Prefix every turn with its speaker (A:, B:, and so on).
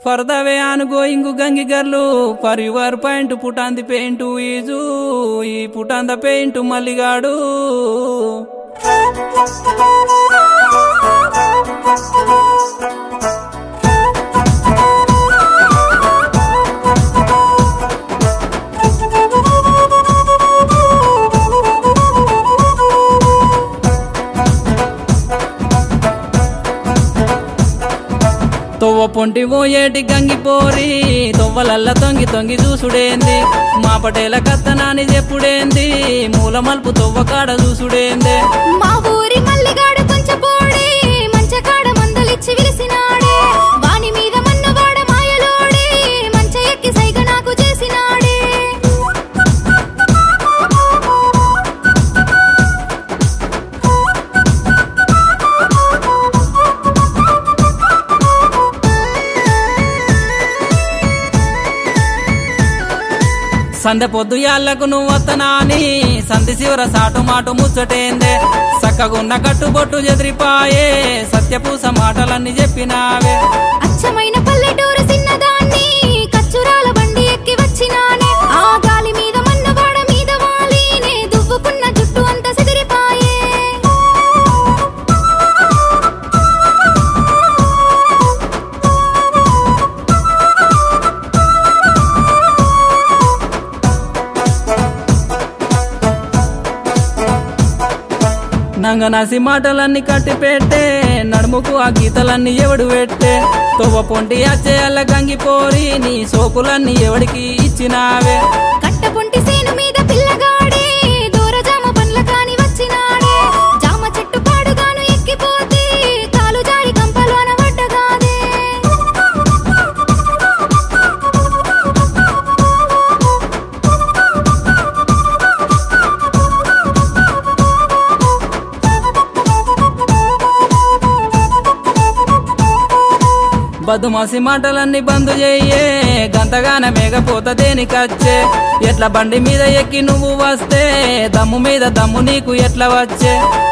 A: for the way on going గంగి girl for your point పుటాంది paint is ఈ పుటాంద పెయింట్ మల్లిగాడు తొవ్వ పొంటి పోయేటి గంగిపోరి తొవ్వలల్ల తొంగి తొంగి చూసుడేంది మా పటేల కత్తనాని చెప్పుడేంది మూల మలుపు తొవ్వ కాడ చూసుడేందే
B: మా ఊరి మల్లిగాడు కొంచెం పోడే మంచకాడ మందలిచ్చి విలిసినాడే వాని మీద మన్నవాడ మాయలోడే మంచ ఎక్కి సైగ నాకు చేసినాడే
A: సందె పొద్దు యాళ్లకు నువ్వు వత్తనాని సంధి శివర సాటు మాటు ముచ్చటేందే సక్కగున్న కట్టుబొట్టు ఎదిరిపాయే సత్యపూస మాటలన్నీ చెప్పినావే
B: అచ్చమైన పల్లెటూరు చిన్నదాన్ని కచ్చురాల బండి ఎక్కి వచ్చినానే ఆ గాలి మీద మన్నవాడ మీద వాలినే దువ్వుకున్న జుట్టు అంత సిదిరిపాయే
A: నంగనాసి మాటలన్నీ కట్టి పెట్టే నడుముకు ఆ గీతలన్నీ ఎవడు పెట్టే తొవ్వ పొంటి అచ్చేయాల గంగిపోరి నీ సోకులన్నీ ఎవడికి ఇచ్చినావే
B: కట్టపుంటి సేను మీద పిల్లగాడే దూర జామ పండ్ల కాని వచ్చినాడే జామ చెట్టు పాడుగాను ఎక్కిపోతే కాలు జారి కంపలోన పడ్డగాదే
A: బదుమాసి మాటలన్నీ బంద్ చెయ్యే గంతగాన మేఘపోత దేనికచ్చే ఎట్ల బండి మీద ఎక్కి నువ్వు వస్తే దమ్ము మీద దమ్ము నీకు ఎట్లా వచ్చే